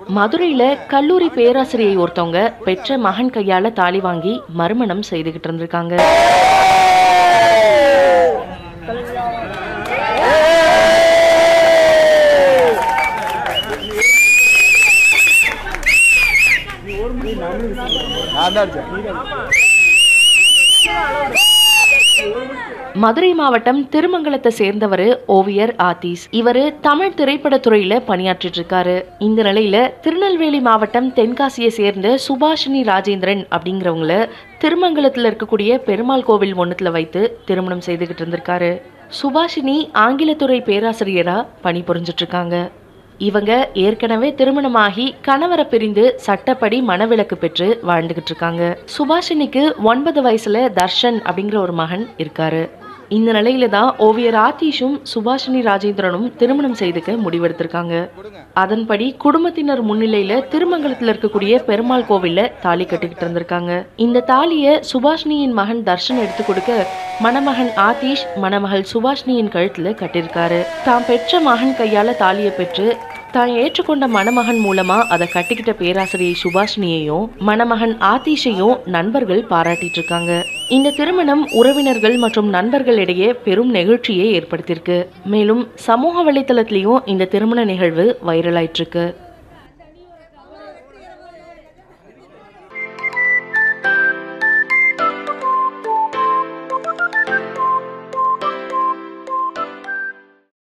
மதுரையில கல்லூரி பேராசிரியை ஒருத்தவங்க பெற்ற மகன் கையால தாலி வாங்கி மறுமணம் செய்துகிட்டு இருந்திருக்காங்க நான் தான் அடிச்சேன் மதுரை மாவட்டம் திருமங்கலத்தை சேர்ந்தவர் ஓவியர் ஆதீஸ் இவரு தமிழ் திரைப்படத்துறையில பணியாற்றிட்டு இருக்காரு இந்த நிலையில திருநெல்வேலி மாவட்டம் தென்காசியை சேர்ந்த சுபாஷினி ராஜேந்திரன் அப்படிங்கிறவங்கள திருமங்கலத்துல இருக்கக்கூடிய பெருமாள் கோவில் ஒண்ணுத்துல வைத்து திருமணம் செய்துகிட்டு இருந்திருக்காரு சுபாஷினி ஆங்கிலத்துறை பேராசிரியரா பணிபுரிஞ்சிட்டு இருக்காங்க இவங்க ஏற்கனவே திருமணமாகி கணவரை பிரிந்து சட்டப்படி மனவிலக்கு பெற்று வாழ்ந்துகிட்டு இருக்காங்க சுபாஷினிக்கு ஒன்பது வயசுல தர்ஷன் அப்படிங்கிற ஒரு மகன் இருக்காரு இந்த நிலையில தான் ஓவியர் ஆதீஷும் சுபாஷினி ராஜேந்திரனும் திருமணம் செய்துக்க முடிவெடுத்திருக்காங்க அதன்படி குடும்பத்தினர் முன்னிலையில திருமங்கலத்துல இருக்கக்கூடிய பெருமாள் கோவில்ல தாலி கட்டிக்கிட்டு இருந்திருக்காங்க இந்த தாலிய சுபாஷினியின் மகன் தர்ஷன் எடுத்து கொடுக்க மணமகன் ஆதீஷ் மணமகள் சுபாஷினியின் கழுத்துல கட்டியிருக்காரு தாம் பெற்ற மகன் கையால தாலியை பெற்று தான் ஏற்றுக்கொண்ட மணமகன் மூலமா அதை கட்டிக்கிட்ட பேராசிரியை சுபாஷினியையும் மணமகன் ஆதீஷையும் நண்பர்கள் பாராட்டிட்டு இருக்காங்க இந்த திருமணம் உறவினர்கள் மற்றும் நண்பர்களிடையே பெரும் நெகிழ்ச்சியை ஏற்படுத்தியிருக்கு மேலும் சமூக வலைத்தளத்திலையும் இந்த திருமண நிகழ்வு வைரலாயிட்டு இருக்கு